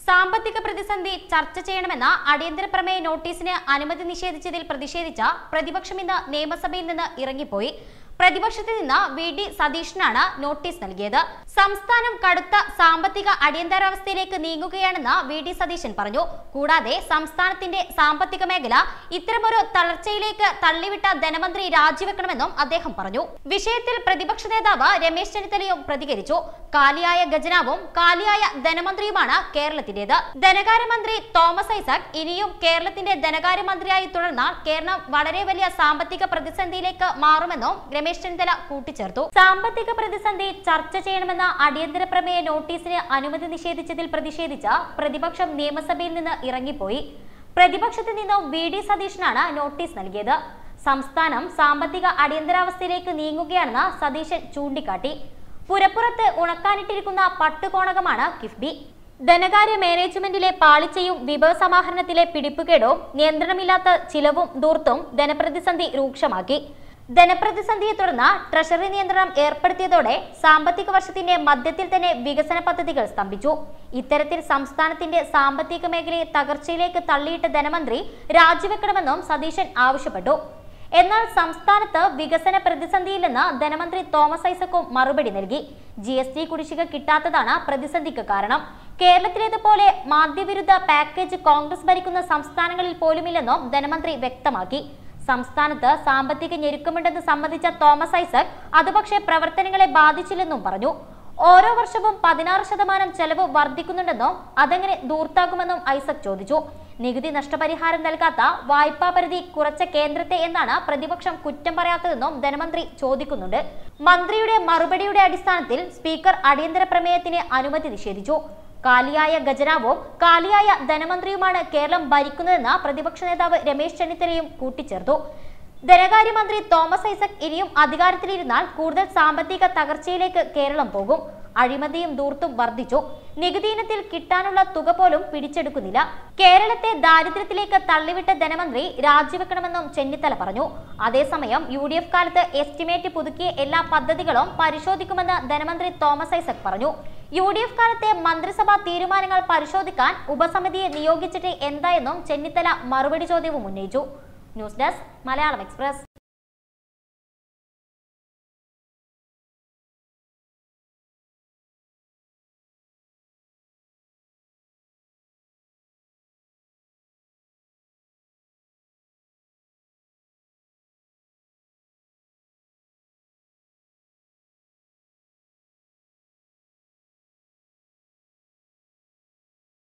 സാമ്പത്തിക പ്രതിസന്ധി ചർച്ച ചെയ്യണമെന്ന അടിയന്തര പ്രമേയ നോട്ടീസിന് അനുമതി നിഷേധിച്ചതിൽ പ്രതിഷേധിച്ച പ്രതിപക്ഷം ഇന്ന് നിയമസഭയിൽ നിന്ന് ഇറങ്ങിപ്പോയി പ്രതിപക്ഷത്തിൽ നിന്ന് വി ഡി സതീഷിനാണ് നോട്ടീസ് നൽകിയത് സംസ്ഥാനം കടുത്ത സാമ്പത്തിക അടിയന്തരാവസ്ഥയിലേക്ക് നീങ്ങുകയാണെന്ന് വി ഡി സതീശൻ പറഞ്ഞു കൂടാതെ സംസ്ഥാനത്തിന്റെ സാമ്പത്തിക മേഖല ഇത്തരമൊരു തളർച്ചയിലേക്ക് തള്ളിവിട്ട ധനമന്ത്രി രാജിവെക്കണമെന്നും അദ്ദേഹം പറഞ്ഞു വിഷയത്തിൽ പ്രതിപക്ഷ നേതാവ് രമേശ് ചെന്നിത്തലയും പ്രതികരിച്ചു കാലിയായ ഖജനാവും കാലിയായ ധനമന്ത്രിയുമാണ് കേരളത്തിന്റേത് ധനകാര്യമന്ത്രി തോമസ് ഐസക് ഇനിയും കേരളത്തിന്റെ ധനകാര്യമന്ത്രിയായി തുടർന്നാൽ കേരളം വളരെ വലിയ സാമ്പത്തിക പ്രതിസന്ധിയിലേക്ക് മാറുമെന്നും രമേശ് ചെന്നിത്തല കൂട്ടിച്ചേർത്തു സാമ്പത്തിക പ്രതിസന്ധി ചർച്ച ചെയ്യണമെന്ന അടിയന്തര പ്രമേയ നോട്ടീസിന് അനുമതി നിഷേധിച്ചതിൽ പ്രതിഷേധിച്ച പ്രതിപക്ഷം നിയമസഭയിൽ നിന്ന് ഇറങ്ങിപ്പോയി പ്രതിപക്ഷത്തിൽ നിന്നും വി ഡി സതീഷിനാണ് നോട്ടീസ് നൽകിയത് സംസ്ഥാനം സാമ്പത്തിക അടിയന്തരാവസ്ഥയിലേക്ക് നീങ്ങുകയാണെന്ന് സതീശൻ ചൂണ്ടിക്കാട്ടി പുരപ്പുറത്ത് ഉണക്കാനിട്ടിരിക്കുന്ന പട്ടുകോണകമാണ് കിഫ്ബി ധനകാര്യ മാനേജ്മെന്റിലെ പാളിച്ചയും വിഭവ സമാഹരണത്തിലെ പിടിപ്പുകേടും നിയന്ത്രണമില്ലാത്ത ചിലവും ദൂർത്തും ധനപ്രതിസന്ധി രൂക്ഷമാക്കി ധനപ്രതിസന്ധിയെ തുടർന്ന് ട്രഷറി നിയന്ത്രണം ഏർപ്പെടുത്തിയതോടെ സാമ്പത്തിക വർഷത്തിന്റെ മധ്യത്തിൽ തന്നെ വികസന പദ്ധതികൾ സ്തംഭിച്ചു ഇത്തരത്തിൽ സംസ്ഥാനത്തിന്റെ സാമ്പത്തിക മേഖലയെ തകർച്ചയിലേക്ക് തള്ളിയിട്ട ധനമന്ത്രി രാജിവെക്കണമെന്നും സതീശൻ ആവശ്യപ്പെട്ടു എന്നാൽ സംസ്ഥാനത്ത് വികസന പ്രതിസന്ധിയില്ലെന്ന് ധനമന്ത്രി തോമസ് ഐസക്കും മറുപടി നൽകി ജി എസ് ടി കുടിശ്ശിക കിട്ടാത്തതാണ് പ്രതിസന്ധിക്ക് കാരണം കേരളത്തിലേതുപോലെ മാന്ദ്യവിരുദ്ധ പാക്കേജ് കോൺഗ്രസ് ഭരിക്കുന്ന സംസ്ഥാനങ്ങളിൽ പോലുമില്ലെന്നും ധനമന്ത്രി വ്യക്തമാക്കി സംസ്ഥാനത്ത് സാമ്പത്തിക ഞെരുക്കമുണ്ടെന്ന് സമ്മതിച്ച തോമസ് ഐസക് അത് പക്ഷേ പ്രവർത്തനങ്ങളെ ബാധിച്ചില്ലെന്നും പറഞ്ഞു ഓരോ വർഷവും പതിനാറ് ശതമാനം ചെലവ് വർദ്ധിക്കുന്നുണ്ടെന്നും അതെങ്ങനെ ദൂർത്താകുമെന്നും ഐസക് ചോദിച്ചു നികുതി നഷ്ടപരിഹാരം നൽകാത്ത വായ്പാ പരിധി കുറച്ച കേന്ദ്രത്തെ എന്നാണ് പ്രതിപക്ഷം കുറ്റം പറയാത്തതെന്നും ധനമന്ത്രി ചോദിക്കുന്നുണ്ട് മന്ത്രിയുടെ മറുപടിയുടെ അടിസ്ഥാനത്തിൽ സ്പീക്കർ അടിയന്തര പ്രമേയത്തിന് അനുമതി നിഷേധിച്ചു കാലിയായ ഖജനാവും കാലിയായ ധനമന്ത്രിയുമാണ് കേരളം ഭരിക്കുന്നതെന്ന് പ്രതിപക്ഷ നേതാവ് രമേശ് ചെന്നിത്തലയും കൂട്ടിച്ചേർത്തു ധനകാര്യമന്ത്രി തോമസ് ഐസക് ഇനിയും അധികാരത്തിലിരുന്നാൽ കൂടുതൽ സാമ്പത്തിക തകർച്ചയിലേക്ക് കേരളം പോകും അഴിമതിയും ദൂർത്തും വർദ്ധിച്ചു നികുതി ഇനത്തിൽ കിട്ടാനുള്ള തുക പോലും പിടിച്ചെടുക്കുന്നില്ല കേരളത്തെ ദാരിദ്ര്യത്തിലേക്ക് തള്ളിവിട്ട ധനമന്ത്രി രാജിവെക്കണമെന്നും ചെന്നിത്തല പറഞ്ഞു അതേസമയം യു ഡി എഫ് കാലത്ത് എസ്റ്റിമേറ്റ് പുതുക്കിയ എല്ലാ പദ്ധതികളും പരിശോധിക്കുമെന്ന് ധനമന്ത്രി തോമസ് ഐസക് പറഞ്ഞു യു ഡി എഫ് കാലത്തെ മന്ത്രിസഭാ തീരുമാനങ്ങൾ പരിശോധിക്കാൻ ഉപസമിതിയെ നിയോഗിച്ചിട്ട് എന്തായെന്നും ചെന്നിത്തല മറുപടി ചോദ്യവും ഉന്നയിച്ചു ന്യൂസ് ഡെസ്ക് മലയാളം എക്സ്പ്രസ്